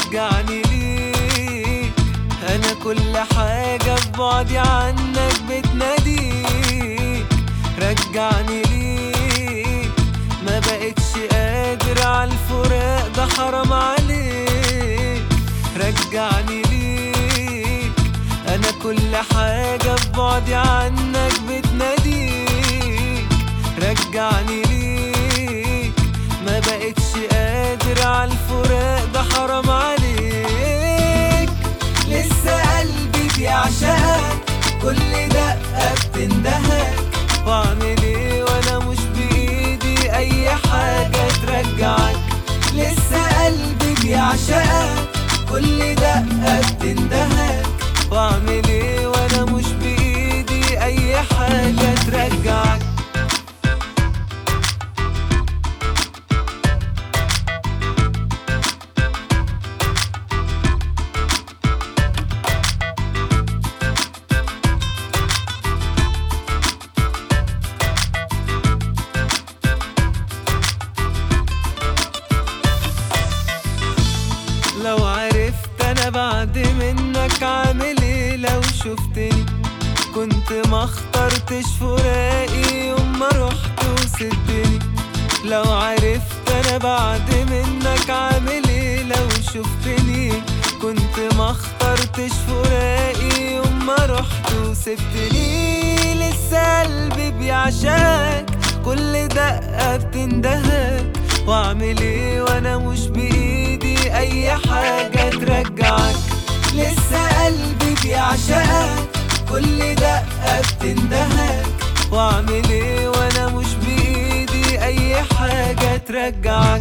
رجعني ليك انا كل حاجة في بعدي عنك بتناديك رجعني ليك ما بقتش قادر على الفراق ده حرام عليك رجعني ليك انا كل حاجة في بعدي عنك بتناديك رجعني ليك ما بقتش قادر على الفراق ده حرام عليك لسه قلبي بيعشقك كل دقة بتندهك واعمل ايه وانا مش بايدي اي حاجة ترجعك لسه قلبي بيعشقك كل دقة بتندهك واعمل ايه وانا مش بايدي اي حاجة ترجعك لو عرفت انا بعد منك عامل ايه لو شفتني كنت ما اخترتش فراقي يوم ما رحت وسبتني لو عرفت انا بعد منك عامل ايه لو شفتني كنت ما اخترتش فراقي يوم ما رحت وسبتني لسه قلبي بيعشاك كل دقة بتندهك واعمل ايه وانا مش بايدي اي حاجة ترجعك لسه قلبي بيعشقك كل دقة بتندهك واعمل ايه وانا مش بايدي اي حاجة ترجعك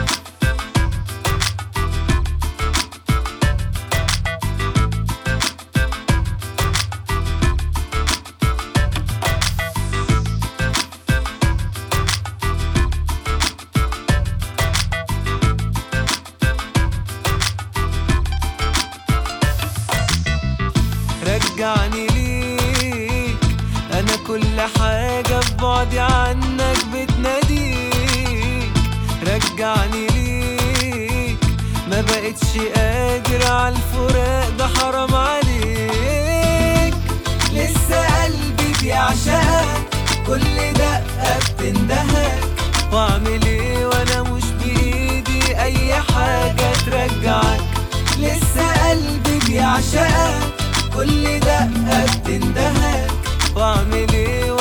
رجعني ليك انا كل حاجة في بعدي عنك بتناديك رجعني ليك ما بقتش قادر على الفراق ده حرام عليك لسه قلبي بيعشقك كل دقة بتندهك واعمل ايه وانا مش بايدي اي حاجة ترجعك لسه قلبي بيعشقك كل دقة بتندهك واعمل ايه